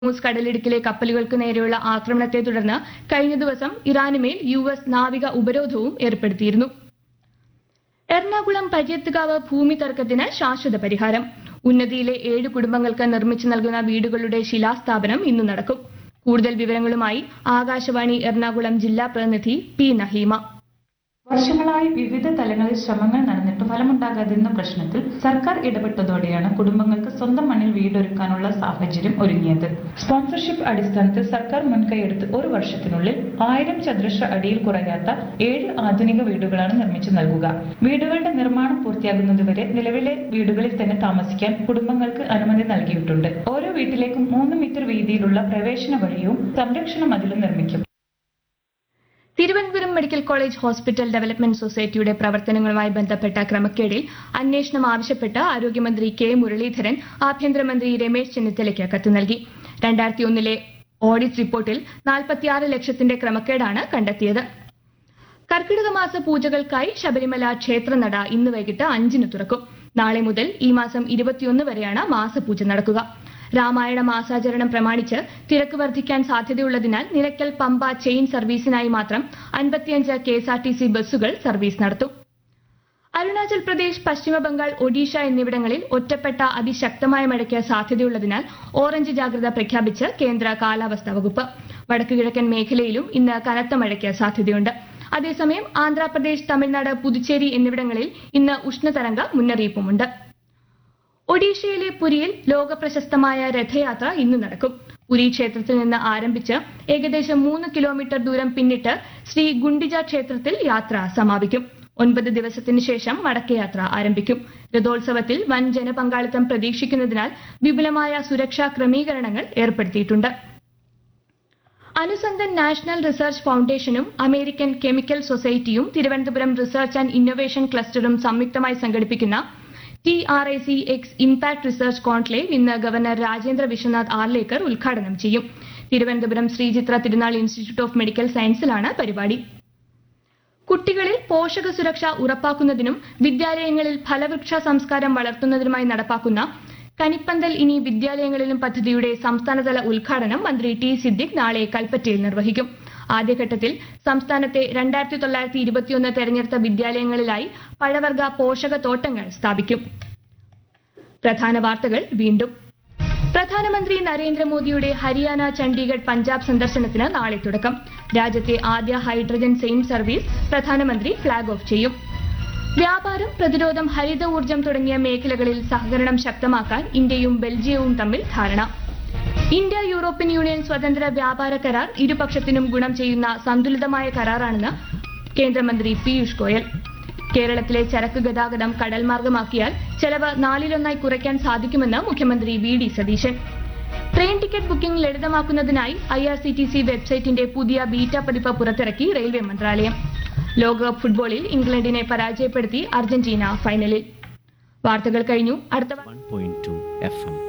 Hormuz കടലിടുക്കിലെ കപ്പലുകൾക്ക് നേരെയുള്ള ആക്രമണത്തെ തുടർന്ന് കഴിഞ്ഞ ദിവസം ഇറാനുമേൽ യു എസ് നാവിക ഉപരോധവും ഏർപ്പെടുത്തിയിരുന്നു എറണാകുളം പര്യത്തുകാവ് ഭൂമി തർക്കത്തിന് ശാശ്വത പരിഹാരം ഉന്നതിയിലെ ഏഴ് കുടുംബങ്ങൾക്ക് നിർമ്മിച്ചു നൽകുന്ന വീടുകളുടെ ശിലാസ്ഥാപനം ഇന്ന് നടക്കും കൂടുതൽ വിവരങ്ങളുമായി ആകാശവാണി എറണാകുളം ജില്ലാ പ്രതിനിധി പി നഹീമ വർഷങ്ങളായി വിവിധ തലങ്ങളിൽ ശ്രമങ്ങൾ നടന്നിട്ടും ഫലമുണ്ടാകാതിരുന്ന പ്രശ്നത്തിൽ സർക്കാർ ഇടപെട്ടതോടെയാണ് കുടുംബങ്ങൾക്ക് സ്വന്തം മണ്ണിൽ വീടൊരുക്കാനുള്ള സാഹചര്യം ഒരുങ്ങിയത് സ്പോൺസർഷിപ്പ് അടിസ്ഥാനത്തിൽ സർക്കാർ മുൻകൈയെടുത്ത് ഒരു വർഷത്തിനുള്ളിൽ ആയിരം ചതുരശ്ര അടിയിൽ കുറയാത്ത ഏഴ് ആധുനിക വീടുകളാണ് നിർമ്മിച്ചു നൽകുക വീടുകളുടെ നിർമ്മാണം പൂർത്തിയാകുന്നതുവരെ നിലവിലെ വീടുകളിൽ തന്നെ താമസിക്കാൻ കുടുംബങ്ങൾക്ക് അനുമതി നൽകിയിട്ടുണ്ട് ഓരോ വീട്ടിലേക്കും മൂന്ന് മീറ്റർ വീതിയിലുള്ള പ്രവേശന വഴിയും സംരക്ഷണ മതിലും നിർമ്മിക്കും Thiruvananthapuram medical college hospital development സൊസൈറ്റിയുടെ പ്രവർത്തനങ്ങളുമായി ബന്ധപ്പെട്ട ക്രമക്കേടിൽ അന്വേഷണം ആവശ്യപ്പെട്ട് ആരോഗ്യമന്ത്രി കെ മുരളീധരൻ ആഭ്യന്തരമന്ത്രി രമേശ് ചെന്നിത്തലയ്ക്ക് കത്ത് നൽകി രണ്ടായിരത്തി ഒന്നിലെ ഓഡിറ്റ് റിപ്പോർട്ടിൽ നാൽപ്പത്തിയാറ് ലക്ഷത്തിന്റെ ക്രമക്കേടാണ് കണ്ടെത്തിയത് കർക്കിടക മാസ പൂജകൾക്കായി ശബരിമല ക്ഷേത്രനട ഇന്ന് വൈകിട്ട് അഞ്ചിന് തുറക്കും നാളെ മുതൽ ഈ മാസം ഇരുപത്തിയൊന്ന് വരെയാണ് മാസപൂജ നടക്കുക രാമായണ മാസാചരണം പ്രമാണിച്ച് തിരക്ക് വർദ്ധിക്കാൻ സാധ്യതയുള്ളതിനാൽ നിലയ്ക്കൽ പമ്പ ചെയിൻ സർവീസിനായി മാത്രം അൻപത്തിയഞ്ച് K S R T C ബസ്സുകൾ സർവീസ് നടത്തും അരുണാചൽ പ്രദേശ് പശ്ചിമ ബംഗാൾ ഒഡീഷ എന്നിവിടങ്ങളിൽ ഒറ്റപ്പെട്ട അതിശക്തമായ മഴയ്ക്ക് സാധ്യതയുള്ളതിനാൽ ഓറഞ്ച് ജാഗ്രത പ്രഖ്യാപിച്ച് കേന്ദ്ര കാലാവസ്ഥാ വകുപ്പ് വടക്കു കിഴക്കൻ മേഖലയിലും ഇന്ന് കനത്ത മഴയ്ക്ക് സാധ്യതയുണ്ട് അതേസമയം ആന്ധ്രാപ്രദേശ് തമിഴ്നാട് പുതുച്ചേരി എന്നിവിടങ്ങളിൽ ഇന്ന് ഉഷ്ണതരംഗ മുന്നറിയിപ്പുമുണ്ട് ഒഡീഷയിലെ പുരിയിൽ ലോകപ്രശസ്തമായ രഥയാത്ര ഇന്ന് നടക്കും പുരി ക്ഷേത്രത്തിൽ നിന്ന് ആരംഭിച്ച് ഏകദേശം മൂന്ന് കിലോമീറ്റർ ദൂരം പിന്നിട്ട് ശ്രീ ഗുണ്ടിജ ക്ഷേത്രത്തിൽ യാത്ര സമാപിക്കും ഒൻപത് ദിവസത്തിന് ശേഷം മടക്കയാത്ര ആരംഭിക്കും രഥോത്സവത്തിൽ വൻ ജനപങ്കാളിത്തം പ്രതീക്ഷിക്കുന്നതിനാൽ വിപുലമായ സുരക്ഷാ ക്രമീകരണങ്ങൾ ഏർപ്പെടുത്തിയിട്ടുണ്ട് അനുസന്ധൻ നാഷണൽ റിസർച്ച് ഫൗണ്ടേഷനും അമേരിക്കൻ കെമിക്കൽ സൊസൈറ്റിയും തിരുവനന്തപുരം റിസർച്ച് ആൻഡ് ഇന്നൊവേഷൻ ക്ലസ്റ്ററും സംയുക്തമായി സംഘടിപ്പിക്കുന്ന T R I C X impact research conclave ഇന്ന് ഗവർണർ രാജേന്ദ്ര വിശ്വനാഥ് ആർലേക്കർ ഉദ്ഘാടനം ചെയ്യും തിരുവനന്തപുരം ശ്രീചിത്ര തിരുനാൾ ഇൻസ്റ്റിറ്റ്യൂട്ട് ഓഫ് മെഡിക്കൽ സയൻസിലാണ് പരിപാടി കുട്ടികളിൽ പോഷക സുരക്ഷ ഉറപ്പാക്കുന്നതിനും വിദ്യാലയങ്ങളിൽ ഫലവൃക്ഷ സംസ്കാരം വളർത്തുന്നതിനുമായി നടപ്പാക്കുന്ന കനിപ്പന്തൽ ഇനി വിദ്യാലയങ്ങളിലും പദ്ധതിയുടെ സംസ്ഥാനതല ഉദ്ഘാടനം മന്ത്രി ടി സിദ്ദിഖ് നാളെ കൽപ്പറ്റയിൽ നിർവഹിക്കും ആദ്യഘട്ടത്തിൽ സംസ്ഥാനത്തെ രണ്ടായിരത്തി തൊള്ളായിരത്തി ഇരുപത്തിയൊന്ന് തെരഞ്ഞെടുത്ത വിദ്യാലയങ്ങളിലായി പഴവർഗ പോഷക തോട്ടങ്ങൾ സ്ഥാപിക്കും പ്രധാന വാർത്തകൾ വീണ്ടും പ്രധാനമന്ത്രി നരേന്ദ്രമോദിയുടെ ഹരിയാന ചണ്ഡീഗഡ് പഞ്ചാബ് സന്ദർശനത്തിന് നാളെ തുടക്കം രാജ്യത്തെ ആദ്യ ഹൈഡ്രജൻ സെയിൻ സർവീസ് പ്രധാനമന്ത്രി ഫ്ളാഗ് ഓഫ് ചെയ്യും വ്യാപാരം പ്രതിരോധം ഹരിത ഊർജ്ജം തുടങ്ങിയ മേഖലകളിൽ സഹകരണം ശക്തമാക്കാൻ ഇന്ത്യയും ബെൽജിയവും തമ്മിൽ ധാരണ ഇന്ത്യ യൂറോപ്യൻ യൂണിയൻ സ്വതന്ത്ര വ്യാപാര കരാർ ഇരുപക്ഷത്തിനും ഗുണം ചെയ്യുന്ന സന്തുലിതമായ കരാറാണെന്ന് കേന്ദ്രമന്ത്രി പീയൂഷ് ഗോയൽ കേരളത്തിലെ ചരക്ക് ഗതാഗതം കടൽ മാർഗമാക്കിയാൽ ചെലവ് നാലിലൊന്നായി കുറയ്ക്കാൻ സാധിക്കുമെന്ന് മുഖ്യമന്ത്രി V D Satheesan train ticket booking ലളിതമാക്കുന്നതിനായി I R C T C വെബ്സൈറ്റിന്റെ പുതിയ ബീറ്റ പതിപ്പ് പുറത്തിറക്കി റെയിൽവേ മന്ത്രാലയം ലോകകപ്പ് ഫുട്ബോളിൽ ഇംഗ്ലണ്ടിനെ പരാജയപ്പെടുത്തി അർജന്റീന ഫൈനലിൽ വാർത്തകൾ കഴിഞ്ഞു അടുത്ത വാ- 1.2 FM.